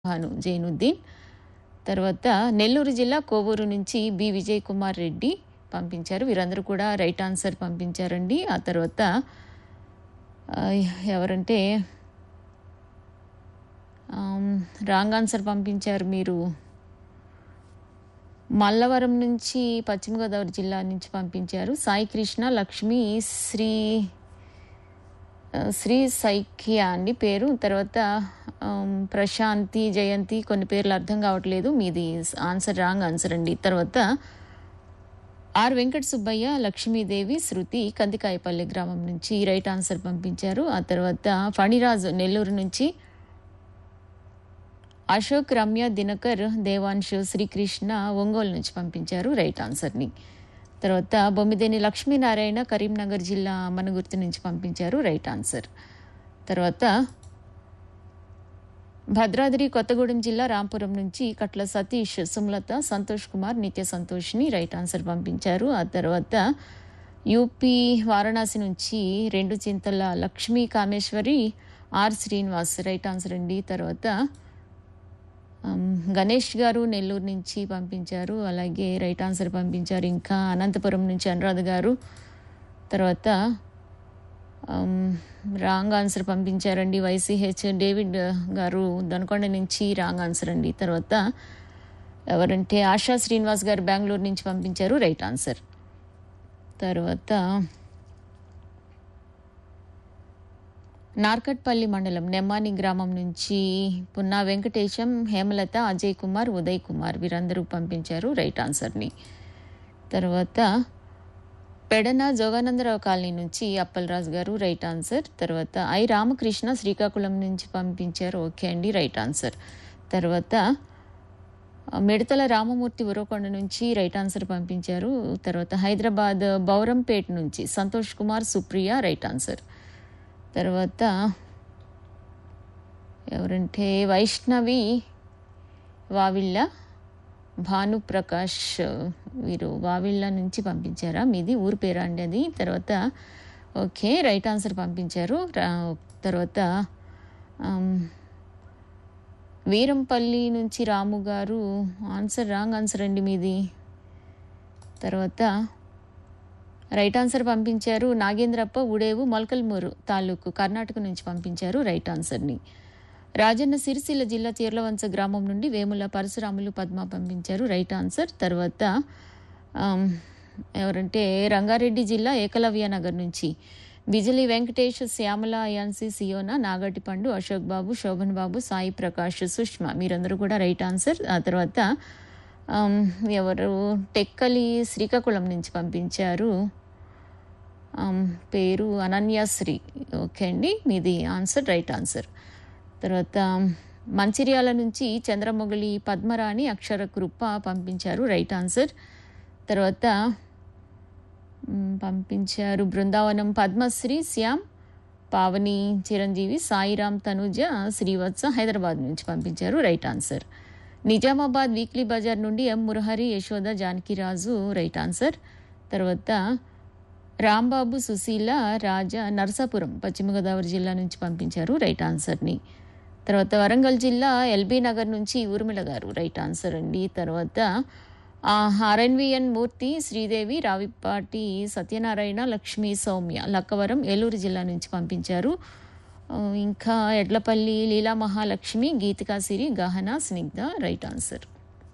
భాను జైనుద్దీన్ తర్వాత నెల్లూరు జిల్లా కోవూరు నుంచి బి విజయ్ కుమార్ రెడ్డి పంపించారు వీరందరూ కూడా రైట్ ఆన్సర్ పంపించారండి ఆ తర్వాత ఆ, ఎవరంటే ఆమ్, రాంగ్ ఆన్సర్ పంపించారు మీరు మల్లవరం నుంచి పశ్చిమ గోదావరి జిల్లా నుంచి పంపించారు సాయి కృష్ణ లక్ష్మి శ్రీ ఆ, శ్రీ సైఖ్య అండి పేరు తర్వాత ఆమ్, ప్రశాంతి జయంతి కొన్ని పేర్లు అర్థం కావట్లేదు మీది ఆన్సర్ రాంగ్ ఆన్సర్ అండి తర్వాత ఆర్ వెంకట సుబ్బయ్య లక్ష్మీదేవి శృతి కందికాయపల్లి గ్రామం నుంచి రైట్ ఆన్సర్ పంపించారు ఆ తర్వాత ఫణిరాజు నెల్లూరు నుంచి అశోక్ రమ్య దినకర్ దేవాంశు శ్రీకృష్ణ ఒంగోలు నుంచి పంపించారు రైట్ ఆన్సర్ని తర్వాత బొమ్మిదేని లక్ష్మీనారాయణ కరీంనగర్ జిల్లా మనగుర్తి నుంచి పంపించారు రైట్ ఆన్సర్ తర్వాత భద్రాద్రి కొత్తగూడెం జిల్లా రాంపురం నుంచి కట్ల సతీష్ సుమలత సంతోష్ కుమార్ నిత్య సంతోష్ని రైట్ ఆన్సర్ పంపించారు ఆ తర్వాత యూపీ వారణాసి నుంచి రెండు Chintala Lakshmi Kameswari R Srinivas right answer అండి తర్వాత ఆమ్, గణేష్ గారు నెల్లూరు నుంచి పంపించారు అలాగే రైట్ ఆన్సర్ పంపించారు ఇంకా అనంతపురం నుంచి అనురాధ గారు తర్వాత ఆమ్, రాంగ్ ఆన్సర్ పంపించారండి వైసీహెచ్ డేవిడ్ గారు దొనకొండ నుంచి రాంగ్ ఆన్సర్ అండి తర్వాత ఎవరంటే ఆశా శ్రీనివాస్ గారు బెంగళూరు నుంచి పంపించారు రైట్ ఆన్సర్ తర్వాత నార్కట్పల్లి మండలం నెమ్మాని గ్రామం నుంచి పున్నా వెంకటేశం హేమలత అజయ్ కుమార్ ఉదయ్ కుమార్ వీరందరూ పంపించారు రైట్ ఆన్సర్ని తర్వాత పెడన జోగానందరావు కాలనీ నుంచి అప్పలరాజు గారు రైట్ ఆన్సర్ తర్వాత ఐ రామకృష్ణ శ్రీకాకుళం నుంచి పంపించారు ఓకే అండి రైట్ ఆన్సర్ తర్వాత మిడతల రామమూర్తి ఉరవకొండ నుంచి రైట్ ఆన్సర్ పంపించారు తర్వాత హైదరాబాద్ బౌరంపేట్ నుంచి సంతోష్ కుమార్ సుప్రియ రైట్ ఆన్సర్ తర్వాత ఎవరంటే వైష్ణవి వావిళ్ళ భానుప్రకాష్ వీరు వావిళ్ళ నుంచి పంపించారా మీది ఊరు పేరా అండి అది తర్వాత ఓకే రైట్ ఆన్సర్ పంపించారు రా- తర్వాత ఆమ్, వీరంపల్లి నుంచి రాము గారు ఆన్సర్ రాంగ్ ఆన్సర్ అండి మీది తర్వాత రైట్ ఆన్సర్ పంపించారు నాగేంద్రప్ప ఉడేవు మొలకల్మూరు తాలూకు కర్ణాటక నుంచి పంపించారు రైట్ ఆన్సర్ని రాజన్న సిరిసిల్ల జిల్లా చీర్లవంచ గ్రామం నుండి వేముల పరశురాములు పద్మ పంపించారు రైట్ ఆన్సర్ తర్వాత ఆమ్, ఎవరంటే రంగారెడ్డి జిల్లా ఏకలవ్య నగర్ నుంచి బిజిలి వెంకటేష్ శ్యామల అయాన్సి సియోనా నాగటి పండు అశోక్ బాబు శోభన్ బాబు సాయి ప్రకాష్ సుష్మా మీరందరూ కూడా రైట్ ఆన్సర్ ఆ తర్వాత ఆమ్, ఎవరు టెక్కలి శ్రీకాకుళం నుంచి పంపించారు ఆమ్, పేరు అనన్యాశ్రీ ఓకే అండి మీది ఆన్సర్ రైట్ ఆన్సర్ తర్వాత మంచిర్యాల నుంచి చంద్రమొగలి పద్మరాణి అక్షర కృప పంపించారు రైట్ ఆన్సర్ తర్వాత మ్, పంపించారు బృందావనం పద్మశ్రీ శ్యామ్ పావని చిరంజీవి సాయిరామ్ తనుజ శ్రీవత్స హైదరాబాద్ నుంచి పంపించారు right answer Nizamabad weekly bazaar నుండి M Murahari Yashoda Janakiraju right answer తర్వాత రాంబాబు సుశీల రాజా నరసాపురం పశ్చిమ గోదావరి జిల్లా నుంచి పంపించారు రైట్ ఆన్సర్ని తర్వాత వరంగల్ జిల్లా ఎల్బీ నగర్ నుంచి ఊర్మిళ గారు రైట్ ఆన్సర్ అండి తర్వాత ఆ, ఆర్ఎన్విఎన్ మూర్తి శ్రీదేవి రావిపాటి సత్యనారాయణ లక్ష్మీ సౌమ్య లక్కవరం ఏలూరు జిల్లా నుంచి పంపించారు ఆ, ఇంకా Edlapalli Leela Mahalakshmi Geethika Siri Gahana Snigdha right answer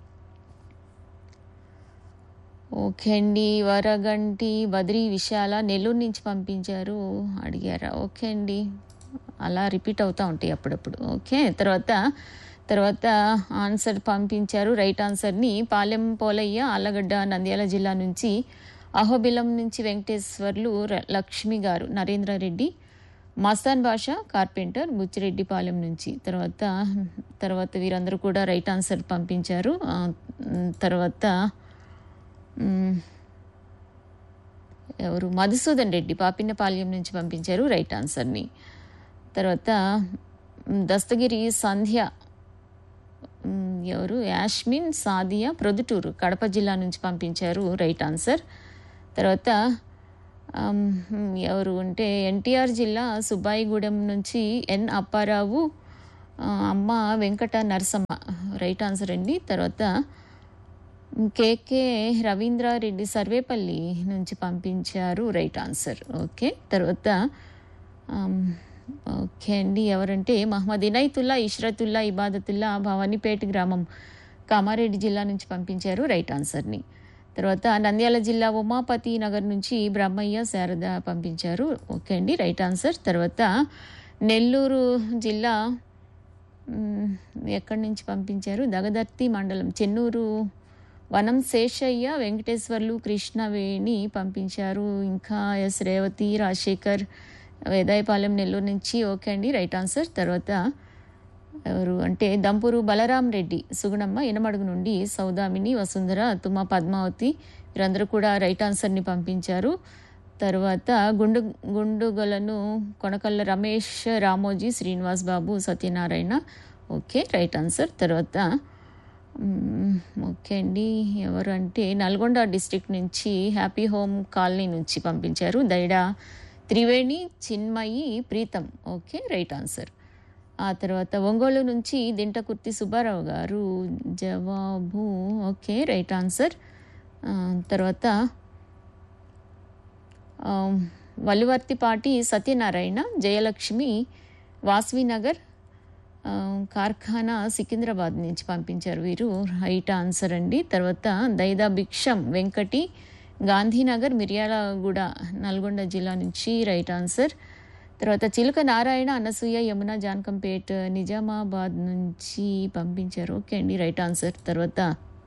okay అండి వరగంటి బద్రి విశాల నెల్లూరు నుంచి పంపించారు అడిగారా ఓకే అండి అలా రిపీట్ అవుతూ ఉంటాయి అప్పుడప్పుడు ఓకే తర్వాత తర్వాత ఆన్సర్ పంపించారు రైట్ ఆన్సర్ని పాలెం పోలయ్య ఆలగడ్డ నంద్యాల జిల్లా నుంచి అహోబిలం నుంచి వెంకటేశ్వర్లు ర- లక్ష్మి గారు నరేంద్ర రెడ్డి మస్తాన్ భాష కార్పెంటర్ బుచ్చిరెడ్డిపాలెం నుంచి తర్వాత తర్వాత వీరందరూ కూడా రైట్ ఆన్సర్ పంపించారు ఆ, మ్, తర్వాత మ్, ఎవరు మధుసూదన్ రెడ్డి పాపిన్నపాల్యం నుంచి పంపించారు రైట్ ఆన్సర్ని తర్వాత మ్, దస్తగిరి సంధ్య మ్, ఎవరు యాష్మిన్ సాదియా ప్రొద్దుటూరు కడప జిల్లా నుంచి పంపించారు రైట్ ఆన్సర్ తర్వాత ఆమ్, ఎవరు అంటే ఎన్టీఆర్ జిల్లా సుబ్బాయిగూడెం నుంచి ఎన్ అప్పారావు ఆ, అమ్మ వెంకట నరసమ్మ రైట్ ఆన్సర్ అండి తర్వాత కేకే రవీంద్రారెడ్డి సర్వేపల్లి నుంచి పంపించారు రైట్ ఆన్సర్ ఓకే తర్వాత ఆమ్, ఓకే అండి ఎవరంటే మహమ్మద్ ఇనైతుల్లా ఇష్రతుల్లా ఇబాదతుల్లా భవానీపేట గ్రామం కామారెడ్డి జిల్లా నుంచి పంపించారు రైట్ ఆన్సర్ని తర్వాత నంద్యాల జిల్లా ఉమాపతి నగర్ నుంచి బ్రహ్మయ్య శారద పంపించారు ఓకే అండి రైట్ ఆన్సర్ తర్వాత నెల్లూరు జిల్లా మ్, ఎక్కడి నుంచి పంపించారు దగదర్తి మండలం చెన్నూరు వనం శేషయ్య వెంకటేశ్వర్లు కృష్ణవేణి పంపించారు ఇంకా ఎస్ రేవతి రాజశేఖర్ వేదాయపాలెం నెల్లూరు నుంచి ఓకే అండి రైట్ ఆన్సర్ తర్వాత ఎవరు అంటే దంపూరు బలరాం రెడ్డి సుగుణమ్మ ఇనమడుగు నుండి సౌదామిని వసుంధర తుమ్మ పద్మావతి వీరందరూ కూడా రైట్ ఆన్సర్ని పంపించారు తర్వాత గుండు Gundugolanu Konakalla Ramesh Ramoji Srinivas Babu Satyanarayana okay right answer తర్వాత మ్మ్, ఓకే అండి ఎవరు అంటే నల్గొండ డిస్ట్రిక్ట్ నుంచి హ్యాపీ హోమ్ కాలనీ నుంచి పంపించారు Daida Triveni Chinmayi Preetham okay right answer ఆ తర్వాత ఒంగోలు నుంచి దింటకుర్తి సుబ్బారావు గారు జవాబు ఓకే రైట్ ఆన్సర్ ఆ, తర్వాత ఆ, వల్లువర్తిపాటి సత్యనారాయణ జయలక్ష్మి వాస్వినగర్ ఆ, కార్ఖానా సికింద్రాబాద్ నుంచి పంపించారు వీరు రైట్ ఆన్సర్ అండి తర్వాత దైదా భిక్షం వెంకటి గాంధీనగర్ మిర్యాలగూడ నల్గొండ జిల్లా నుంచి రైట్ ఆన్సర్ తర్వాత చిలుక నారాయణ అనసూయ యమున జానకంపేట్ నిజామాబాద్ నుంచి పంపించారు ఓకే అండి రైట్ ఆన్సర్ తర్వాత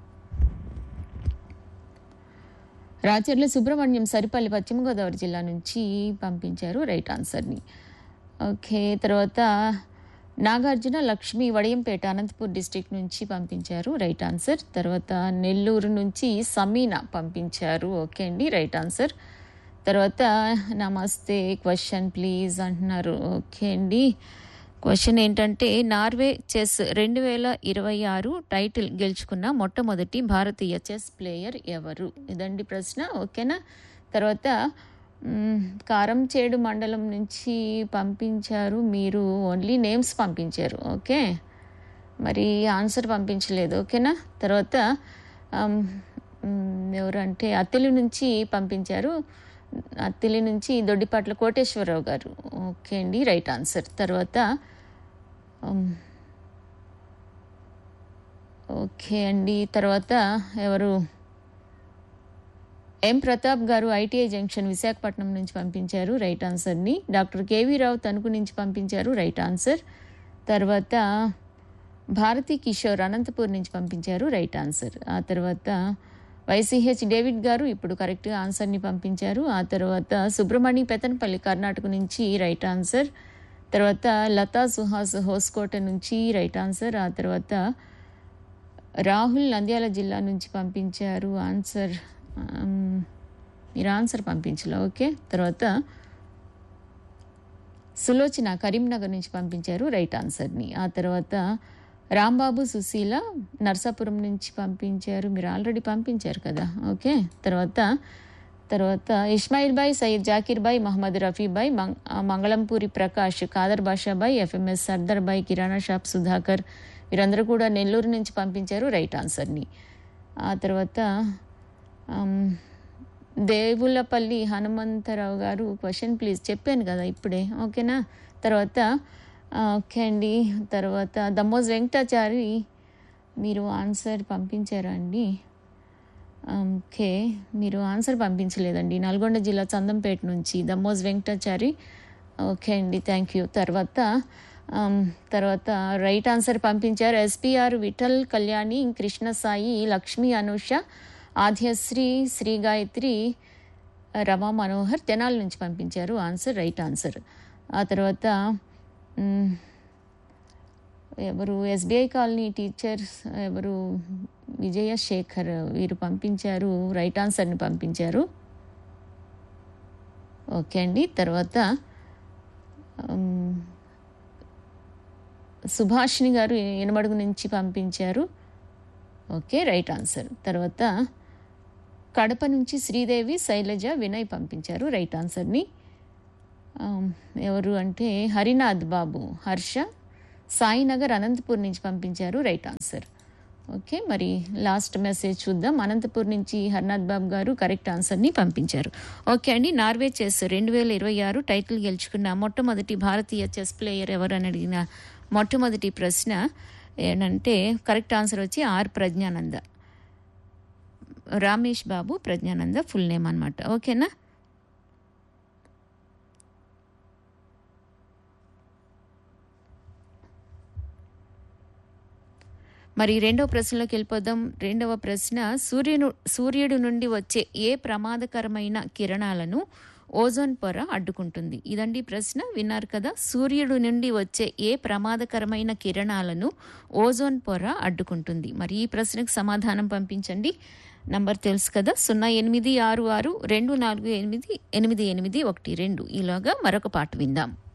రాచర్ల సుబ్రహ్మణ్యం సరిపల్లి పశ్చిమ గోదావరి జిల్లా నుంచి పంపించారు రైట్ ఆన్సర్ని ఓకే తర్వాత నాగార్జున లక్ష్మి వడియంపేట అనంతపూర్ డిస్ట్రిక్ట్ నుంచి పంపించారు రైట్ ఆన్సర్ తర్వాత నెల్లూరు నుంచి సమీనా పంపించారు ఓకే అండి రైట్ ఆన్సర్ తర్వాత నమస్తే క్వశ్చన్ ప్లీజ్ అంటున్నారు ఓకే అండి క్వశ్చన్ ఏంటంటే నార్వే చెస్ రెండు వేల ఇరవై ఆరు టైటిల్ గెలుచుకున్న మొట్టమొదటి భారతీయ చెస్ ప్లేయర్ ఎవరు ఇదండి ప్రశ్న ఓకేనా తర్వాత మ్, కారంచేడు మండలం నుంచి పంపించారు మీరు ఓన్లీ నేమ్స్ పంపించారు ఓకే మరి ఆన్సర్ పంపించలేదు ఓకేనా తర్వాత ఆమ్, మ్, ఎవరంటే అత్తిలి నుంచి పంపించారు అత్తిలి నుంచి దొడ్డిపాట్ల కోటేశ్వరరావు గారు ఓకే అండి రైట్ ఆన్సర్ తర్వాత ఆమ్, ఓకే అండి తర్వాత ఎవరు ఎం ప్రతాప్ గారు ఐటీఐ జంక్షన్ విశాఖపట్నం నుంచి పంపించారు రైట్ ఆన్సర్ని డాక్టర్ కేవీ రావు తణుకు నుంచి పంపించారు రైట్ ఆన్సర్ తర్వాత భారతి కిషోర్ అనంతపూర్ నుంచి పంపించారు రైట్ ఆన్సర్ ఆ తర్వాత వైసీహెచ్ డేవిడ్ గారు ఇప్పుడు కరెక్ట్ ఆన్సర్ని పంపించారు ఆ తర్వాత సుబ్రహ్మణి పెతన్పల్లి కర్ణాటక నుంచి రైట్ ఆన్సర్ తర్వాత లతా సుహాస్ హోస్కోట నుంచి రైట్ ఆన్సర్ ఆ తర్వాత రాహుల్ నంద్యాల జిల్లా నుంచి పంపించారు ఆన్సర్ ఆమ్, మీరు ఆన్సర్ పంపించలే ఓకే తర్వాత సులోచన కరీంనగర్ నుంచి పంపించారు రైట్ ఆన్సర్ని ఆ తర్వాత రాంబాబు సుశీల నర్సాపురం నుంచి పంపించారు మీరు ఆల్రెడీ పంపించారు కదా ఓకే తర్వాత తర్వాత ఇస్మాయిల్ బాయ్ సయ్యద్ జాకీర్ బాయ్ మహమ్మద్ రఫీ బాయ్ మంగ్ ఆ, మంగళంపూరి ప్రకాష్ కాదర్ బాషా బాయ్ ఎఫ్ఎంఎస్ సర్దార్ బాయ్ కిరాణా షాప్ సుధాకర్ వీరందరూ కూడా నెల్లూరు నుంచి పంపించారు రైట్ ఆన్సర్ని ఆ తర్వాత ఆమ్, దేవులపల్లి హనుమంతరావు గారు క్వశ్చన్ ప్లీజ్ చెప్పాను కదా ఇప్పుడే ఓకేనా తర్వాత ఆ, ఓకే అండి తర్వాత దమ్మోజ్ వెంకటాచారి మీరు ఆన్సర్ పంపించారా అండి ఓకే మీరు ఆన్సర్ పంపించలేదండి నల్గొండ జిల్లా చందంపేట నుంచి దమ్మోజ్ వెంకటాచారి ఓకే అండి థ్యాంక్ యూ తర్వాత ఆమ్, తర్వాత రైట్ ఆన్సర్ పంపించారు ఎస్పీఆర్ విఠల్ కళ్యాణి కృష్ణ సాయి లక్ష్మి అనుష ఆద్యశ్రీ శ్రీ గాయత్రి రమా మనోహర్ తెనాల నుంచి పంపించారు ఆన్సర్ రైట్ ఆన్సర్ ఆ తర్వాత మ్, ఎవరు ఎస్బీఐ కాలనీ టీచర్స్ ఎవరు విజయ శేఖర్ వీరు పంపించారు రైట్ ఆన్సర్ని పంపించారు ఓకే అండి తర్వాత ఉమ్, సుభాషిణి గారు ఎనమడుగు నుంచి పంపించారు ఓకే రైట్ ఆన్సర్ తర్వాత కడప నుంచి శ్రీదేవి శైలజ వినయ్ పంపించారు రైట్ ఆన్సర్ని ఆమ్, ఎవరు అంటే హరినాథ్ బాబు హర్ష సాయినగర్ అనంతపూర్ నుంచి పంపించారు రైట్ ఆన్సర్ ఓకే మరి లాస్ట్ మెసేజ్ చూద్దాం అనంతపూర్ నుంచి హర్నాథ్ బాబు గారు కరెక్ట్ ఆన్సర్ని పంపించారు ఓకే అండి నార్వే చెస్ రెండు వేల ఇరవై ఆరు టైటిల్ గెలుచుకున్న మొట్టమొదటి భారతీయ చెస్ ప్లేయర్ ఎవరని అడిగిన మొట్టమొదటి ప్రశ్న ఏంటంటే కరెక్ట్ ఆన్సర్ వచ్చి R Praggnanandhaa Ramesh Babu Praggnanandhaa full name అనమాట ఓకేనా మరి రెండవ ప్రశ్నలోకి వెళ్ళిపోదాం రెండవ ప్రశ్న సూర్యును సూర్యుడు నుండి వచ్చే ఏ ప్రమాదకరమైన కిరణాలను ఓజోన్ పొర అడ్డుకుంటుంది ఇదండి ప్రశ్న విన్నారు కదా సూర్యుడు నుండి వచ్చే ఏ ప్రమాదకరమైన కిరణాలను ఓజోన్ పొర అడ్డుకుంటుంది మరి ఈ ప్రశ్నకు సమాధానం పంపించండి నంబర్ తెలుసు కదా సున్నా ఎనిమిది ఆరు ఆరు రెండు నాలుగు ఎనిమిది ఎనిమిది ఎనిమిది ఒకటి రెండు ఈలోగా మరొక పాట విందాం